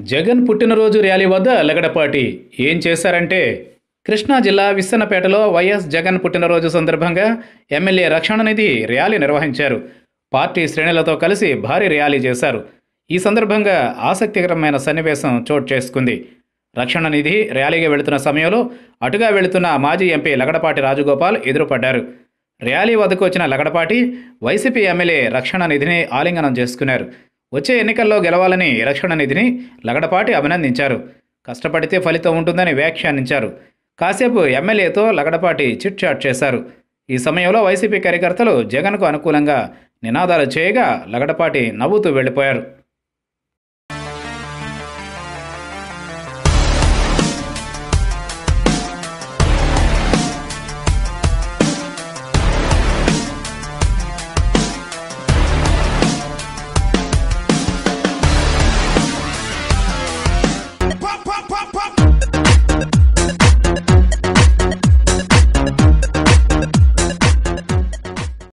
జగన్ పుట్టినరోజు ర్యాలీ వద్ద లగడపాటి ఏం చేశారంటే కృష్ణా జిల్లా విస్సన్నపేటలో వైఎస్ జగన్ పుట్టినరోజు సందర్భంగా ఎమ్మెల్యే రక్షణనిధి ర్యాలీ నిర్వహించారు పార్టీ శ్రేణులతో కలిసి భారీ ర్యాలీ చేశారు ఈ సందర్భంగా ఆసక్తికరమైన సన్నివేశం చోటు చేసుకుంది రక్షణ నిధి ర్యాలీకి వెళుతున్న సమయంలో అటుగా వెళుతున్న మాజీ ఎంపీ లగడపాటి రాజగోపాల్ ఎదురుపడ్డారు ర్యాలీ వద్దకు వచ్చిన లగడపాటి వైసీపీ ఎమ్మెల్యే రక్షణ నిధిని ఆలింగనం చేసుకున్నారు వచ్చే ఎన్నికల్లో గెలవాలని రక్షణ నిధిని లగడపాటి అభినందించారు కష్టపడితే ఫలితం ఉంటుందని వ్యాఖ్యానించారు కాసేపు ఎమ్మెల్యేతో లగడపాటి చిట్ చాట్ చేశారు ఈ సమయంలో వైసీపీ కార్యకర్తలు జగన్కు అనుకూలంగా నినాదాలు చేయగా లగడపాటి నవ్వుతూ వెళ్ళిపోయారు